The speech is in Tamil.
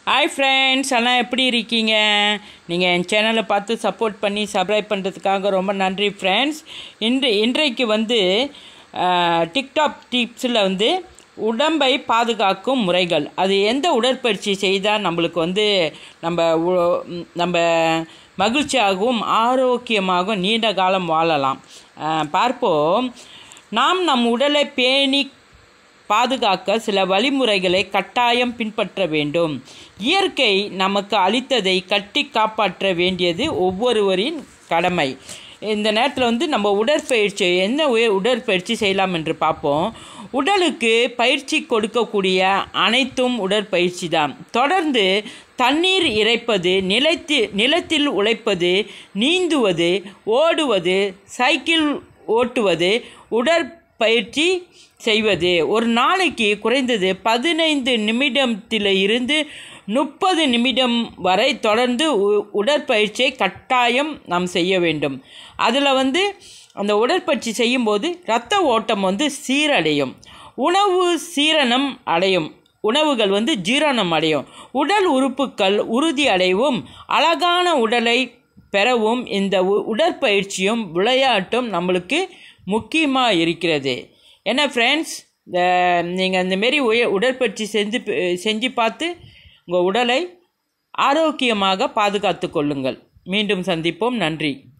ஹாய் ஃப்ரெண்ட்ஸ் எல்லாம் எப்படி இருக்கீங்க நீங்கள் என் சேனலை பார்த்து சப்போர்ட் பண்ணி சப்ஸ்கிரைப் பண்ணுறதுக்காக ரொம்ப நன்றி ஃப்ரெண்ட்ஸ் இன்று இன்றைக்கு வந்து டிக்டாக் டிப்ஸில் வந்து உடம்பை பாதுகாக்கும் முறைகள் அது எந்த உடற்பயிற்சி செய்தால் நம்மளுக்கு வந்து நம்ம உ- நம்ம மகிழ்ச்சியாகவும் ஆரோக்கியமாகவும் நீண்ட காலம் வாழலாம் அஹ், பார்ப்போம் நாம் நம் உடலை பேணி பாதுகாக்க சில வழிமுறைகளை கட்டாயம் பின்பற்ற வேண்டும் இயற்கை நமக்கு அளித்ததை கட்டி காப்பாற்ற வேண்டியது ஒவ்வொருவரின் கடமை இந்த நேரத்தில் வந்து நம்ம உடற்பயிற்சி என்ன உய- உடற்பயிற்சி செய்யலாம் என்று பார்ப்போம் உடலுக்கு பயிற்சி கொடுக்கக்கூடிய அனைத்தும் உடற்பயிற்சி தான் தொடர்ந்து தண்ணீர் இறைப்பது நிலத்தி நிலத்தில் உழைப்பது நீந்துவது ஓடுவது சைக்கிள் ஓட்டுவது உடற்பயிற்சி செய்வது ஒரு நாளைக்கு குறைந்தது பதினைந்து நிமிடத்தில் இருந்து முப்பது நிமிடம் வரை தொடர்ந்து உ- உடற்பயிற்சியை கட்டாயம் நாம் செய்ய வேண்டும் அதில் வந்து அந்த உடற்பயிற்சி செய்யும்போது இரத்த ஓட்டம் வந்து சீரடையும் உணவு சீரணம் அடையும் உணவுகள் வந்து ஜீரணம் அடையும் உடல் உறுப்புகள் உறுதி அடையவும் அழகான உடலை பெறவும் இந்த உ- உடற்பயிற்சியும் விளையாட்டும் நம்மளுக்கு முக்கியமாக இருக்கிறது என்ன ஃப்ரெண்ட்ஸ் நீங்கள் இந்தமாரி உய உடற்பயிற்சி செஞ்சு செஞ்சு பார்த்து உங்கள் உடலை ஆரோக்கியமாக பாதுகாத்து கொள்ளுங்கள் மீண்டும் சந்திப்போம் நன்றி